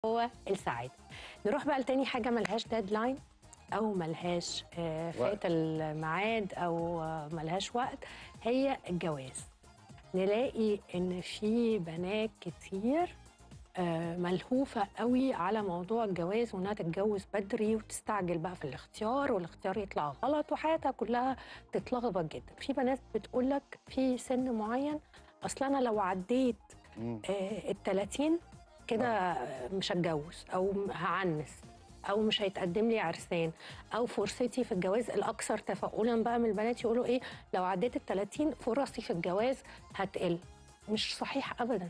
هو السعاده نروح بقى لتاني حاجه ملهاش ديدلاين او ملهاش آه، فات الميعاد او آه، ملهاش وقت هي الجواز نلاقي ان في بنات كتير آه، ملهوفه قوي على موضوع الجواز وانها تتجوز بدري وتستعجل بقى في الاختيار والاختيار يطلع غلط وحياتها كلها تتلخبط جدا في بنات بتقول لك في سن معين اصل انا لو عديت مم. ال 30 كده مش هتجوز او هعنس او مش هيتقدم لي عرسان او فرصتي في الجواز الاكثر تفاؤلا بقى من البنات يقولوا ايه لو عديت ال 30 فرصي في الجواز هتقل مش صحيح ابدا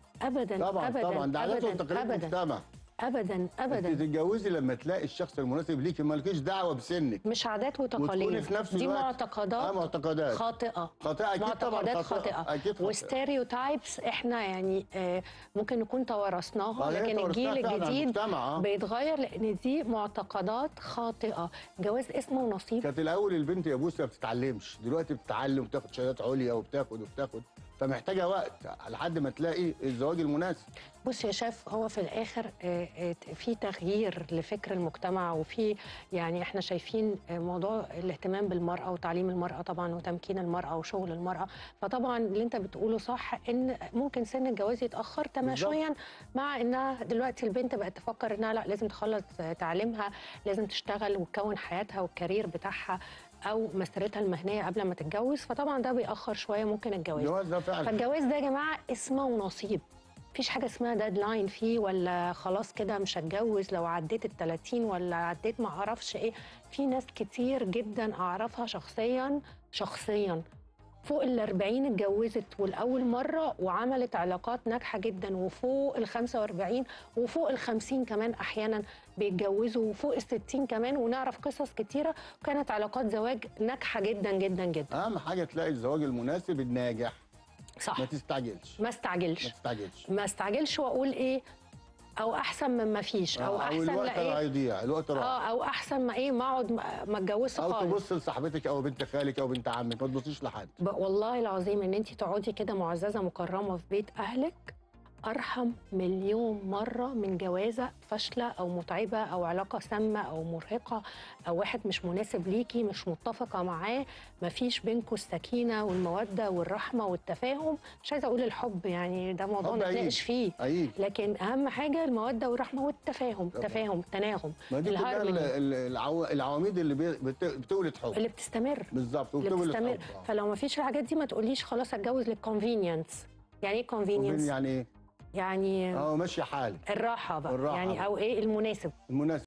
ابدا طبعا ابدا طبعا ده عادات ابدا وتقاليد ابدا المجتمع ابدا انت ابدا تتجوزي لما تلاقي الشخص المناسب ليكي مالكيش دعوه بسنك مش عادات وتكوني وتقاليد في نفس دي الوقت معتقدات اه معتقدات خاطئه خاطئه اكيد طبعا معتقدات خاطئه خاطئه اكيد خاطئه وستيريوتايبس احنا يعني آه، ممكن نكون توارثناها آه، هي لكن توارثناها الجيل فعلاً عن الجديد المجتمع، آه. بيتغير لان دي معتقدات خاطئه جواز اسمه ونصيب كانت الاول البنت يا بوسه ما بتتعلمش دلوقتي بتتعلم وبتاخد شهادات عليا وبتاخد وبتاخد فمحتاجه وقت لحد ما تلاقي الزواج المناسب بص يا شاف هو في الاخر آه، آه، في تغيير لفكر المجتمع وفي يعني احنا شايفين آه، موضوع الاهتمام بالمراه وتعليم المراه طبعا وتمكين المراه وشغل المراه فطبعا اللي انت بتقوله صح ان ممكن سن الجواز يتاخر تماشيا مع انها دلوقتي البنت بقت تفكر انها لا لازم تخلص آه، تعليمها لازم تشتغل وتكون حياتها والكارير بتاعها او مسيرتها المهنيه قبل ما تتجوز فطبعا ده بيأخر شويه ممكن الجواز الجواز ده فعلا فالجواز ده يا جماعه اسمه ونصيب مفيش حاجه اسمها ديدلاين فيه ولا خلاص كده مش هتجوز لو عديت ال 30 ولا عديت ما اعرفش ايه في ناس كتير جدا اعرفها شخصيا شخصيا فوق ال 40 اتجوزت والاول مره وعملت علاقات ناجحه جدا وفوق ال 45 وفوق ال 50 كمان احيانا بيتجوزوا وفوق ال 60 كمان ونعرف قصص كتيره كانت علاقات زواج ناجحه جدا جدا جدا اهم حاجه تلاقي الزواج المناسب الناجح صح ما تستعجلش ما ما استعجلش تستعجلش ما استعجلش واقول ايه او احسن من ما فيش او آه، احسن الوقت لا ايه هيضيع الوقت راح اه او احسن ما ايه ما اقعد ما ما اتجوزش او خالص تبص لصاحبتك او بنت خالك او بنت عمك ما تبصيش لحد ب- والله العظيم ان انت تقعدي كده معززه مكرمه في بيت اهلك ارحم مليون مره من جوازه فاشله او متعبه او علاقه سامه او مرهقه او واحد مش مناسب ليكي مش متفقه معاه مفيش بينكم السكينه والموده والرحمه والتفاهم مش عايزه اقول الحب يعني ده موضوع حب نتناقش فيه اي لكن اهم حاجه الموده والرحمه والتفاهم طبعا. تفاهم تناغم ما دي كلها ال- الهارموني ال- العو... العواميد اللي بي- بت... بتولد حب اللي بتستمر بالظبط اللي وبتولد بتستمر حب آه. فلو ما فيش الحاجات دي ما تقوليش خلاص اتجوز للكونفينينس يعني ايه وبين كونفينينس يعني ايه؟ يعني اه ماشي حالي الراحه بقى الراحة يعني بقى. او ايه المناسب المناسب